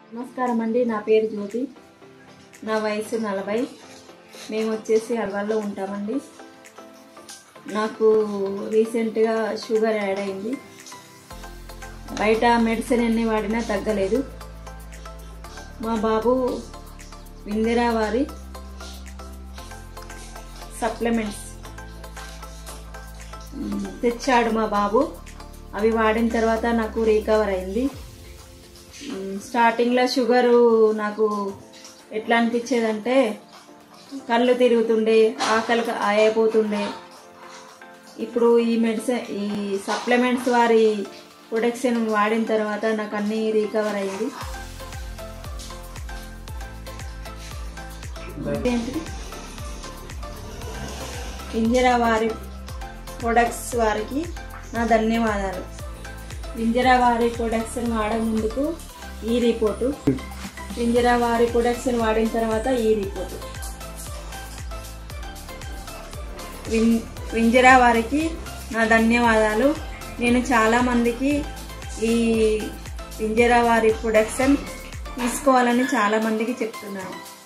నమస్కారం అండి నా పేరు జ్యోతి నా వయసు నలభై మేము వచ్చేసి అల్వాల్లో ఉంటామండి నాకు రీసెంట్గా షుగర్ యాడ్ అయింది బయట మెడిసిన్ ఎన్ని వాడినా తగ్గలేదు మా బాబు ఇందిరా వారి సప్లిమెంట్స్ మ్, తెచ్చాడు మా బాబు అవి వాడిన తర్వాత నాకు రీకవర్ అయింది మ్, స్టార్టింగ్లో షుగరు నాకు ఎట్లా అనిపించేదంటే కళ్ళు తిరుగుతుండే ఆకలి అయిపోతుండే ఇప్పుడు ఈ మెడిసిన్ ఈ సప్లిమెంట్స్ వారి ప్రొడక్షన్ వాడిన తర్వాత నాకు అన్నీ రీకవర్ అయింది ఏంటిది ఇందిరా వారి ప్రొడక్ట్స్ వారికి నా ధన్యవాదాలు ఇందిరా వారి ప్రొడక్ట్స్ని వాడే ముందుకు ఈ రిపోర్టు ఇందిరా వారి ప్రొడక్ట్స్ని వాడిన తర్వాత ఈ రిపోర్టు విన్ వింజరా వారికి నా ధన్యవాదాలు నేను చాలామందికి ఈ వింజరా వారి ప్రొడక్షన్ తీసుకోవాలని చాలామందికి చెప్తున్నాను